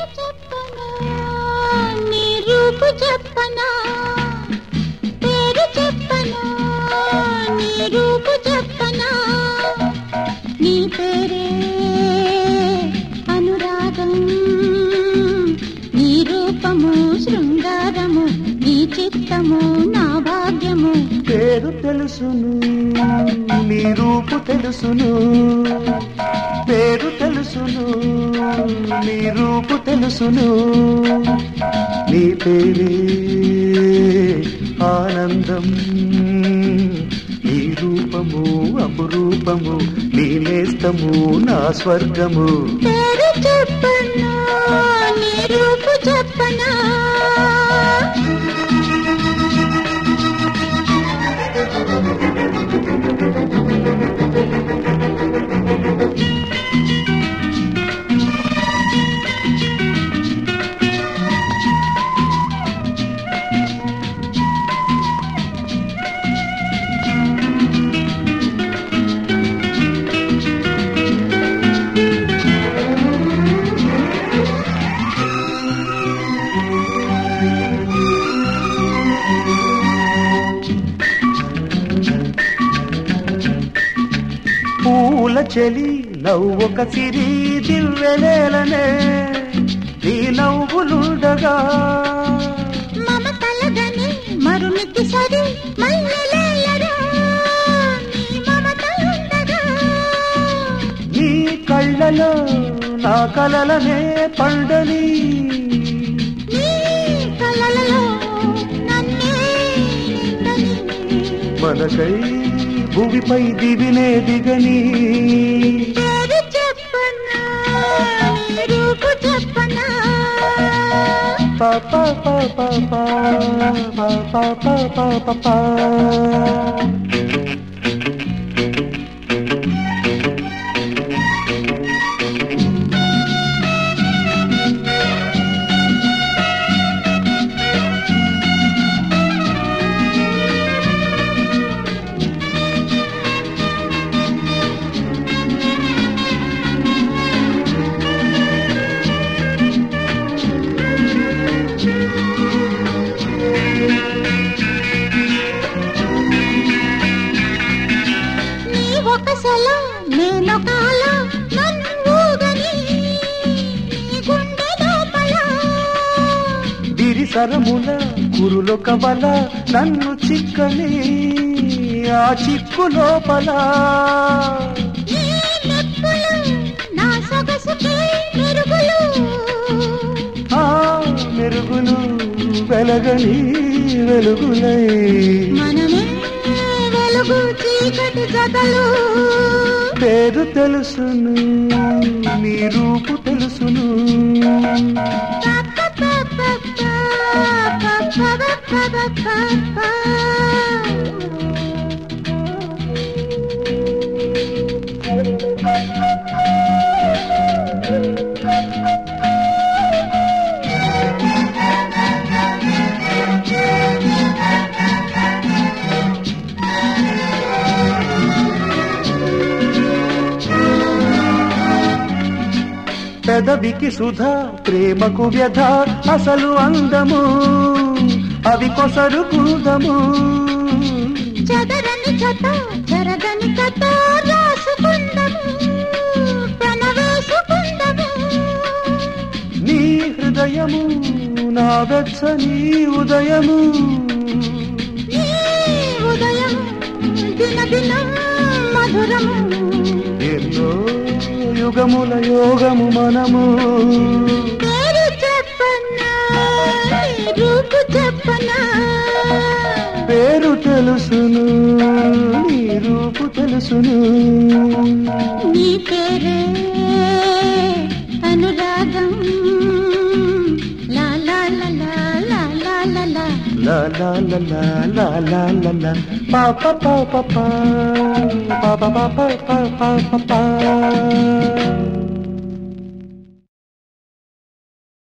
పేరు చెప్పనా నీ రూపు చెప్పనా పేరు చెప్పనా నీ రూపు చెప్పనా నీ పేరే అనురాగం నీ రూపము శృంగారము నీ చిత్తము నా భాగ్యము పేరు తెలుసును నీ రూపు తెలుసును పేరు తెలుసును నీ రూపు తెలుసును నీ పేరే ఆనందం నీ రూపము అపురూపము నీ నేస్తము నా స్వర్గము పేరు చెప్పనా నీ రూపు చెప్పనా పూల చెలి నవ్వొక సిరి దివ్వెలేలనే నీ నవ్వులుండగా మమతలగని మరునికి సరి మల్లెలేలరా నీ మమతలుండగా నీ కళ్ళలో నా కలలనే పండని నీ కలలలో నన్నే నిండని మనకై భూమిపై దివినే దిగని పేరు చెప్పనా నీ రూపు చెప్పనా పా పా పా పా పా పా పా పా పా పా పా. నీ ఒక సెల నేనొక అల నన్ను ఊగని నీ గుండె లోపల గిరిసరముల కురులో కవల నన్ను చిక్కని ఆ చిక్కు లోపల నీ నెప్పులు నా సొగసుకే మెరుగులు ఆ మెరుగులు వెలగని వెలుగులై మనమే వెలుగు చీకటి జతలు పేరు తెలుసును నీ రూపు తెలుసును పెదవికి సుధా ప్రేమకు వ్యధ అసలు అందము అవి కొసరు కూదము చదరని కథ చెరగని కథ రాసుకుందము ప్రణవేసుకుందము నీ హృదయము నా వెచ్చని ఉదయము నీ ఉదయం దిన దినం మధురము ఎన్నో యుగముల యోగము మనము పేరు చెప్పనా నీ రూపు చెప్పనా పేరు తెలుసును నీ రూపు తెలుసును నీ పేరే అనురాగం లా లా లా లా లా లా లా లా La la la la la la la la pa pa pa pa pa pa pa pa pa pa pa pa pa